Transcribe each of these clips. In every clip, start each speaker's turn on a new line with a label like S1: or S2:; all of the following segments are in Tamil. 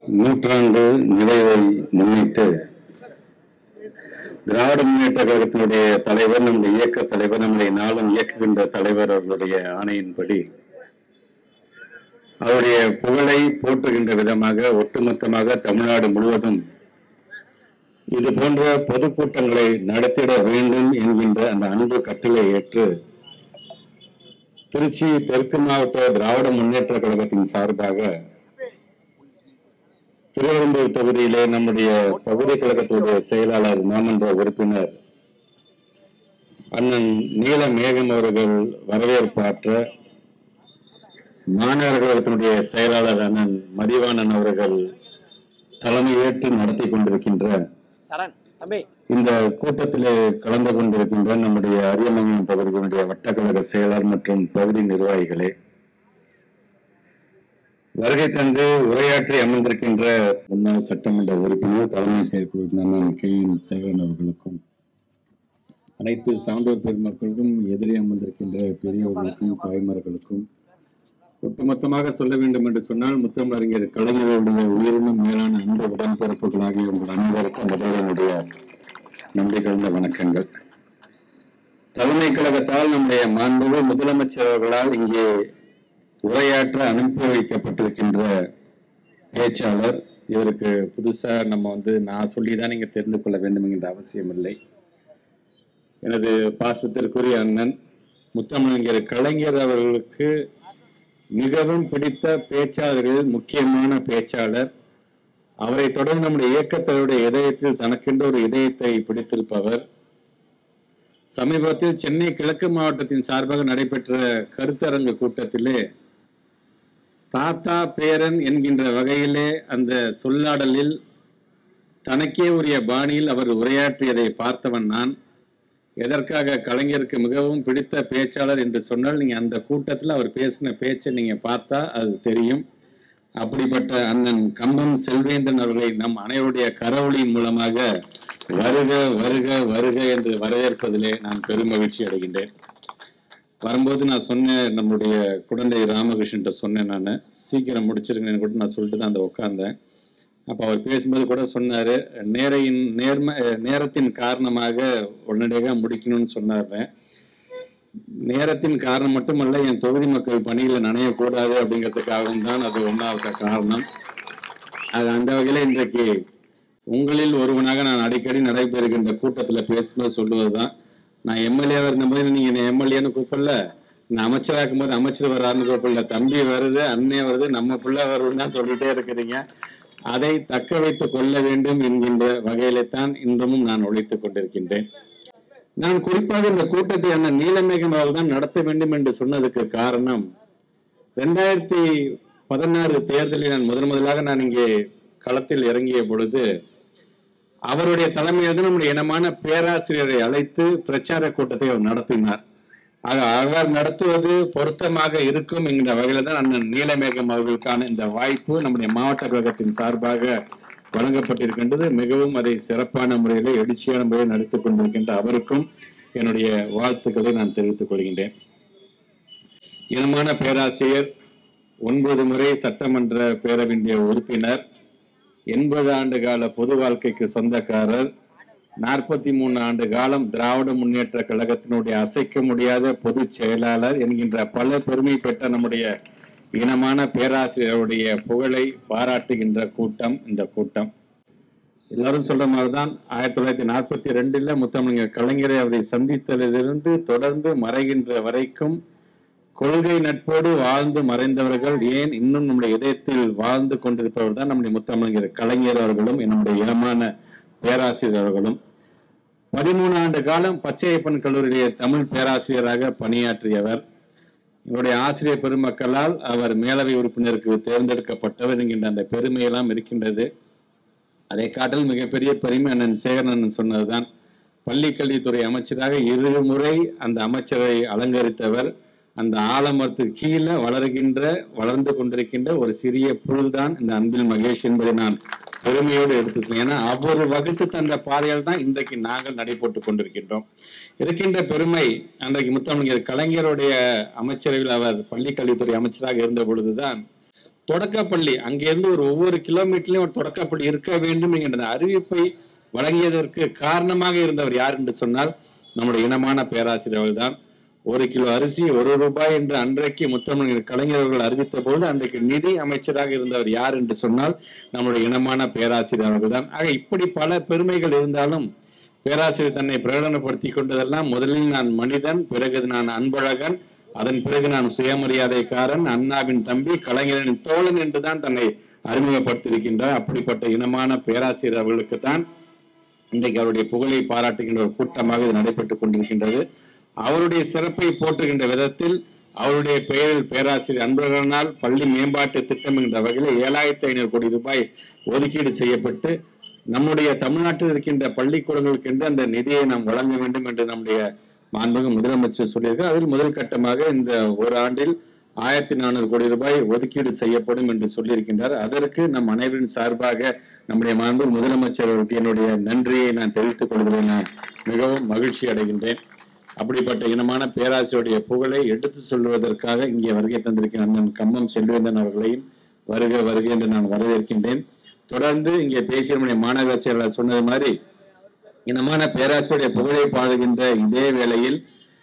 S1: நூற்றாண்டு நிறைவை முன்னிட்டு திராவிட முன்னேற்ற கழகத்தினுடைய தலைவர் நம்முடைய இயக்க தலைவர் நம்முடைய நாளும் இயக்குகின்ற தலைவர் அவர்களுடைய ஆணையின்படி அவருடைய புகழை போற்றுகின்ற விதமாக ஒட்டுமொத்தமாக தமிழ்நாடு முழுவதும் இது போன்ற பொதுக்கூட்டங்களை நடத்திட வேண்டும் என்கின்ற அந்த அன்பு கட்டளை ஏற்று திருச்சி தெற்கு மாவட்ட திராவிட முன்னேற்ற கழகத்தின் சார்பாக திருவெரும்பூர் தொகுதியிலே நம்முடைய பகுதி கழகத்துடைய செயலாளர் மாமன்ற உறுப்பினர் அண்ணன் நீல மேகம் அவர்கள் வரவேற்பாற்ற மாநகர கழகத்தினுடைய செயலாளர் அண்ணன் மதிவாணன் அவர்கள் தலைமையேற்று நடத்தி கொண்டிருக்கின்ற
S2: சரண் தம்பி
S1: இந்த கூட்டத்திலே கலந்து கொண்டிருக்கின்ற நம்முடைய அரியமங்கலம் பகுதியினுடைய வட்டக்கழக செயலர் மற்றும் பகுதி நிர்வாகிகளே வருகை தந்து உரையாற்றி அமர்ந்திருக்கின்ற முன்னாள் சட்டமன்ற உறுப்பினர் தலைமை செயற்குழு அண்ணன் கே என் சேகரன் அவர்களுக்கும் அனைத்து சான்றோர் பெருமக்களுக்கும் எதிரே அமர்ந்திருக்கின்ற பெரியவர்களுக்கும் தாய்மார்களுக்கும் ஒட்டுமொத்தமாக சொல்ல வேண்டும் என்று சொன்னால் முத்தமிழறிஞர் கலைஞர்களுடைய உயிரினும் மேலான அன்பு உடன்பிறப்புகளாகிய உங்கள் அனைவருக்கும் முதல்வனுடைய நன்றி கலந்த வணக்கங்கள் தலைமை கழகத்தால் நம்முடைய மாண்புமிகு முதலமைச்சர் அவர்களால் இங்கே உரையாற்ற அனுப்பி வைக்கப்பட்டிருக்கின்ற பேச்சாளர் இவருக்கு புதுசா நம்ம வந்து நான் சொல்லிதான் நீங்க தெரிந்து கொள்ள வேண்டும் என்கின்ற அவசியம் இல்லை எனது பாசத்திற்குரிய அண்ணன் முத்தமிழர் கலைஞர் அவர்களுக்கு மிகவும் பிடித்த பேச்சாளர்களில் முக்கியமான பேச்சாளர் அவரை தொடர்ந்து நம்முடைய இயக்கத்தவருடைய இதயத்தில் தனக்கென்று ஒரு இதயத்தை பிடித்திருப்பவர் சமீபத்தில் சென்னை கிழக்கு மாவட்டத்தின் சார்பாக நடைபெற்ற கருத்தரங்கு கூட்டத்திலே தாத்தா பேரன் என்கின்ற வகையிலே அந்த சொல்லாடலில் தனக்கே உரிய பாணியில் அவர் உரையாற்றியதை பார்த்தவன் நான் எதற்காக கலைஞருக்கு மிகவும் பிடித்த பேச்சாளர் என்று சொன்னால் நீங்க அந்த கூட்டத்தில் அவர் பேசின பேச்சை நீங்க பார்த்தா அது தெரியும் அப்படிப்பட்ட அண்ணன் கம்பம் செல்வேந்தன் அவர்களை நம் அனைவருடைய கரவொலியின் மூலமாக வருக வருக வருக என்று வரவேற்பதிலே நான் பெருமகிழ்ச்சி அடைகின்றேன் வரும்போது நான் சொன்னேன் நம்முடைய குழந்தை ராமகிருஷ்ணன்ட்ட சொன்னேன் நான் சீக்கிரம் முடிச்சிருங்கன்னு கூட நான் சொல்லிட்டு தான் அந்த உட்கார்ந்தேன் அப்போ அவர் பேசும்போது கூட சொன்னார் நேரையின் நேர்ம நேரத்தின் காரணமாக உடனடியாக முடிக்கணும்னு சொன்னார் நேரத்தின் காரணம் மட்டுமல்ல என் தொகுதி மக்கள் பணிகளை நனையக்கூடாது அப்படிங்கிறதுக்காகவும் தான் அது ஒன்றாவது காரணம் அது அந்த வகையில் இன்றைக்கு உங்களில் ஒருவனாக நான் அடிக்கடி நடைபெறுகின்ற கூட்டத்தில் பேசும்போது சொல்லுவதுதான் நான் எம்எல்ஏவாக இருந்தபோது நீங்கள் என்னை எம்எல்ஏன்னு கூப்பிடல நான் அமைச்சராக இருக்கும்போது அமைச்சர் வராருன்னு கூப்பிடல தம்பி வருது அண்ணே வருது நம்ம பிள்ளை வருதுன்னு தான் சொல்லிட்டே இருக்கிறீங்க அதை தக்க வைத்துக் கொள்ள வேண்டும் என்கின்ற வகையிலே தான் இன்றமும் நான் உழைத்துக் கொண்டிருக்கின்றேன் நான் குறிப்பாக இந்த கூட்டத்தை அண்ணன் நீலமேகம் அவர்கள் தான் நடத்த வேண்டும் என்று சொன்னதுக்கு காரணம் ரெண்டாயிரத்தி பதினாறு தேர்தலில் நான் முதன் முதலாக நான் இங்கே களத்தில் இறங்கிய பொழுது அவருடைய தலைமையில் தான் நம்முடைய இனமான பேராசிரியரை அழைத்து பிரச்சார கூட்டத்தை அவர் நடத்தினார் ஆக அவர் நடத்துவது பொருத்தமாக இருக்கும் என்கிற வகையில தான் அண்ணன் நீலமேகம் அவர்களுக்கான இந்த வாய்ப்பு நம்முடைய மாவட்ட கழகத்தின் சார்பாக வழங்கப்பட்டிருக்கின்றது மிகவும் அதை சிறப்பான முறையில் எழுச்சியான முறையில் நடத்திக் கொண்டிருக்கின்ற அவருக்கும் என்னுடைய வாழ்த்துக்களை நான் தெரிவித்துக் கொள்கின்றேன் இனமான பேராசிரியர் ஒன்பது முறை சட்டமன்ற பேரவையினுடைய உறுப்பினர் எண்பது ஆண்டு கால பொது வாழ்க்கைக்கு சொந்தக்காரர் நாற்பத்தி மூணு ஆண்டு காலம் திராவிட முன்னேற்ற கழகத்தினுடைய அசைக்க முடியாத பொதுச் செயலாளர் என்கின்ற பல பெருமை பெற்ற நம்முடைய இனமான பேராசிரியருடைய புகழை பாராட்டுகின்ற கூட்டம் இந்த கூட்டம் எல்லாரும் சொல்ற மாதிரிதான் ஆயிரத்தி தொள்ளாயிரத்தி நாற்பத்தி ரெண்டுல முத்தமிழர் கலைஞரை அவரை சந்தித்ததிலிருந்து தொடர்ந்து மறைகின்ற வரைக்கும் கொள்கை நட்போடு வாழ்ந்து மறைந்தவர்கள் ஏன் இன்னும் நம்முடைய இதயத்தில் வாழ்ந்து கொண்டிருப்பவர் தான் நம்முடைய முத்தமிழர் கலைஞர் அவர்களும் நம்முடைய இனமான பேராசிரியர் அவர்களும் பதிமூணு ஆண்டு காலம் பச்சையப்பன் கல்லூரியிலே தமிழ் பேராசிரியராக பணியாற்றியவர் இவருடைய ஆசிரியர் பெருமக்களால் அவர் மேலவை உறுப்பினருக்கு தேர்ந்தெடுக்கப்பட்டவர் என்கின்ற அந்த பெருமையெல்லாம் இருக்கின்றது அதை காட்டில் மிகப்பெரிய பெருமை அண்ணன் சேகரன் அண்ணன் சொன்னதுதான் பள்ளி கல்வித்துறை அமைச்சராக இருமுறை அந்த அமைச்சரை அலங்கரித்தவர் அந்த ஆலமரத்துக்கு கீழே வளர்கின்ற வளர்ந்து கொண்டிருக்கின்ற ஒரு சிறிய புல் தான் இந்த அன்பில் மகேஷ் என்பதை நான் பெருமையோடு எடுத்து சொல்ல ஏன்னா அவர் வகுத்து தந்த பாதையால் தான் இன்றைக்கு நாங்கள் நடைபோட்டு கொண்டிருக்கின்றோம் இருக்கின்ற பெருமை அன்றைக்கு முத்தமிழர் கலைஞருடைய அமைச்சரவையில் அவர் பள்ளி கல்வித்துறை அமைச்சராக இருந்த பொழுதுதான் தொடக்கப்பள்ளி அங்கிருந்து ஒரு ஒவ்வொரு கிலோமீட்டர்லயும் ஒரு தொடக்கப்பள்ளி இருக்க வேண்டும் என்கின்ற அந்த அறிவிப்பை வழங்கியதற்கு காரணமாக இருந்தவர் யார் என்று சொன்னால் நம்முடைய இனமான பேராசிரியர்கள் தான் ஒரு கிலோ அரிசி ஒரு ரூபாய் என்று அன்றைக்கு முத்தமிழ் கலைஞர்கள் அறிவித்த போது அன்றைக்கு நிதி அமைச்சராக இருந்தவர் யார் என்று சொன்னால் நம்முடைய இனமான பேராசிரியர் அவர்கள் தான் ஆக இப்படி பல பெருமைகள் இருந்தாலும் பேராசிரியர் தன்னை பிரகடனப்படுத்தி கொண்டதெல்லாம் முதலில் நான் மனிதன் பிறகு நான் அன்பழகன் அதன் பிறகு நான் சுயமரியாதைக்காரன் அண்ணாவின் தம்பி கலைஞரின் தோழன் என்றுதான் தன்னை அறிமுகப்படுத்தியிருக்கின்றார் அப்படிப்பட்ட இனமான பேராசிரியர் அவர்களுக்கு தான் இன்றைக்கு அவருடைய புகழை பாராட்டுகின்ற ஒரு கூட்டமாக இது நடைபெற்றுக் கொண்டிருக்கின்றது அவருடைய சிறப்பை போற்றுகின்ற விதத்தில் அவருடைய பெயரில் பேராசிரியர் அன்பழகனால் பள்ளி மேம்பாட்டு திட்டம் என்ற வகையில் ஏழாயிரத்தி ஐநூறு கோடி ரூபாய் ஒதுக்கீடு செய்யப்பட்டு நம்முடைய தமிழ்நாட்டில் இருக்கின்ற பள்ளிக்கூடங்களுக்கென்று அந்த நிதியை நாம் வழங்க வேண்டும் என்று நம்முடைய மாண்புமிகு முதலமைச்சர் சொல்லியிருக்கார் அதில் முதல் கட்டமாக இந்த ஒரு ஆண்டில் ஆயிரத்தி நானூறு கோடி ரூபாய் ஒதுக்கீடு செய்யப்படும் என்று சொல்லியிருக்கின்றார் அதற்கு நம் அனைவரின் சார்பாக நம்முடைய மாண்பு முதலமைச்சர் அவருக்கு என்னுடைய நன்றியை நான் தெரிவித்துக் கொள்கிறேன் நான் மிகவும் மகிழ்ச்சி அடைகின்றேன் அப்படிப்பட்ட இனமான பேராசிரியருடைய புகழை எடுத்து சொல்வதற்காக இங்கே வருகை தந்திருக்கிற அண்ணன் கம்மம் செல்வேந்தன் அவர்களையும் வருக வருக என்று நான் வரவேற்கின்றேன் தொடர்ந்து இங்கே பேசிய நம்முடைய மாநகர செயலாளர் சொன்னது மாதிரி இனமான பேராசிரியருடைய புகழை பாடுகின்ற இதே வேளையில்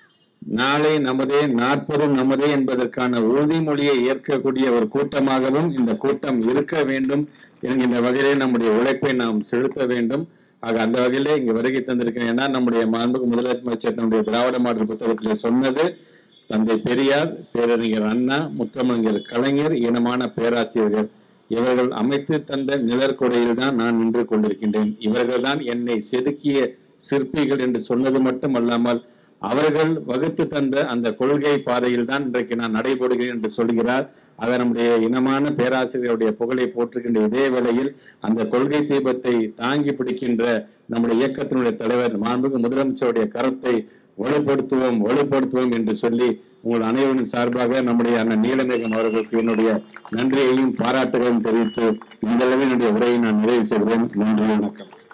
S1: நாளை நமதே நாற்பதும் நமதே என்பதற்கான உறுதிமொழியை ஏற்கக்கூடிய ஒரு கூட்டமாகவும் இந்த கூட்டம் இருக்க வேண்டும் என்கின்ற வகையிலே நம்முடைய உழைப்பை நாம் செலுத்த வேண்டும் ஆக அந்த வகையிலே இங்கு வருகை தந்திருக்கிறேன் ஏன்னா நம்முடைய மாண்புக்கு முதலமைச்சர் தன்னுடைய திராவிட மாடல் புத்தகத்தில் சொன்னது தந்தை பெரியார் பேரறிஞர் அண்ணா முத்தமிழர் கலைஞர் இனமான பேராசிரியர்கள் இவர்கள் அமைத்து தந்த நிழற்கொடையில் தான் நான் நின்று கொண்டிருக்கின்றேன் இவர்கள் தான் என்னை செதுக்கிய சிற்பிகள் என்று சொன்னது மட்டும் அல்லாமல் அவர்கள் வகுத்து தந்த அந்த கொள்கை பாதையில் தான் இன்றைக்கு நான் நடைபெறுகிறேன் என்று சொல்கிறார் அதை நம்முடைய இனமான பேராசிரியருடைய புகழை போற்றுகின்ற இதே வேளையில் அந்த கொள்கை தீபத்தை தாங்கி பிடிக்கின்ற நம்முடைய இயக்கத்தினுடைய தலைவர் மாண்புக்கு முதலமைச்சருடைய கருத்தை வலுப்படுத்துவோம் வலுப்படுத்துவோம் என்று சொல்லி உங்கள் அனைவரின் சார்பாக நம்முடைய அண்ணன் நீலமேகம் அவர்களுக்கு என்னுடைய நன்றியையும் பாராட்டுகளையும் தெரிவித்து இந்த அளவில் என்னுடைய உரையை நான் நிறைவு செய்கிறேன் நன்றி வணக்கம்